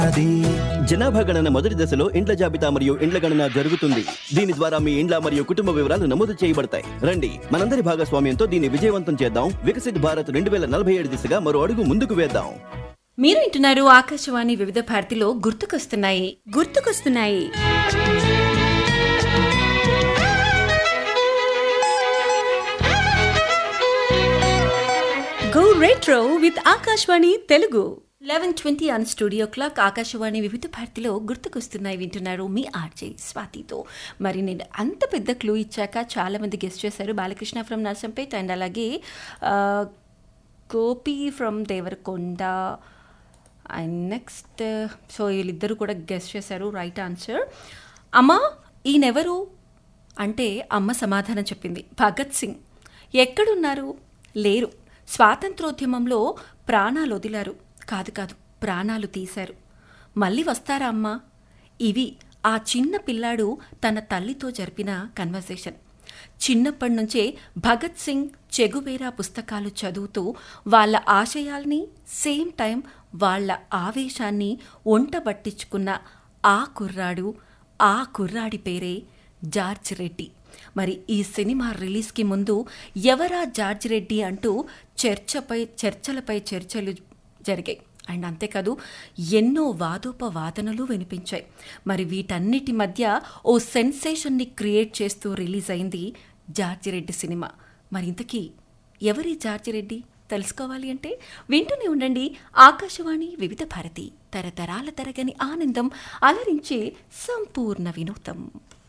అది జనాభా గణన మొదటి దశలో ఇండ్ల జాబితా మరియు ఇండ్ల గణన జరుగుతుంది దీని ద్వారా మీ ఇండ్ల మరియు కుటుంబ వివరాలు నమోదు చేయబడతాయి రండి మనందరి భాగస్వామ్యంతో దీన్ని విజయవంతం చేద్దాం వికసిత్ భారత్ రెండు వేల నలభై ఏడు దిశగా మరో అడుగు ముందుకు వేద్దాం మీరు వింటున్నారు ఆకాశవాణి వివిధ భారతిలో గుర్తుకొస్తున్నాయి గుర్తుకొస్తున్నాయి go retro with Akashvani Telugu eleven twenty on studio clock Akashvani Vividh భారతిలో గుర్తుకొస్తున్నాయి వింటున్నారు మీ ఆర్జే స్వాతితో మరి నేను అంత పెద్ద క్లూ ఇచ్చాక చాలా మంది గెస్ట్ చేశారు బాలకృష్ణ ఫ్రమ్ నర్సంపేట్ అండ్ అలాగే ఆ, Gopi from Devarakonda and next so వీళ్ళిద్దరూ కూడా గెస్ట్ చేశారు రైట్ ఆన్సర్ అమ్మా ఈయనెవరు అంటే అమ్మ సమాధానం చెప్పింది భగత్ సింగ్ ఎక్కడున్నారు లేరు స్వాతంత్రోద్యమంలో ప్రాణాలు వదిలారు కాదు కాదు ప్రాణాలు తీశారు మళ్ళీ వస్తారా అమ్మా ఇవి ఆ చిన్న పిల్లాడు తన తల్లితో జరిపిన కన్వర్సేషన్ చిన్నప్పటి నుంచే భగత్ సింగ్ చెగువేరా పుస్తకాలు చదువుతూ వాళ్ళ ఆశయాల్ని సేమ్ టైం వాళ్ళ ఆవేశాన్ని ఒంట పట్టించుకున్న ఆ కుర్రాడు ఆ కుర్రాడి పేరే జార్జ్ రెడ్డి మరి ఈ సినిమా రిలీజ్కి ముందు ఎవరా జార్జ్ రెడ్డి అంటూ చర్చపై చర్చలపై చర్చలు జరిగాయి అండ్ అంతేకాదు ఎన్నో వాదోపవాదనలు వినిపించాయి మరి వీటన్నిటి మధ్య ఓ సెన్సేషన్ని క్రియేట్ చేస్తూ రిలీజ్ అయింది జార్జి రెడ్డి సినిమా మరి ఇంతకీ ఎవరి జార్జి రెడ్డి తెలుసుకోవాలి అంటే వింటూనే ఉండండి ఆకాశవాణి వివిధ భారతి తరతరాల తరగని ఆనందం అలరించే సంపూర్ణ వినోదం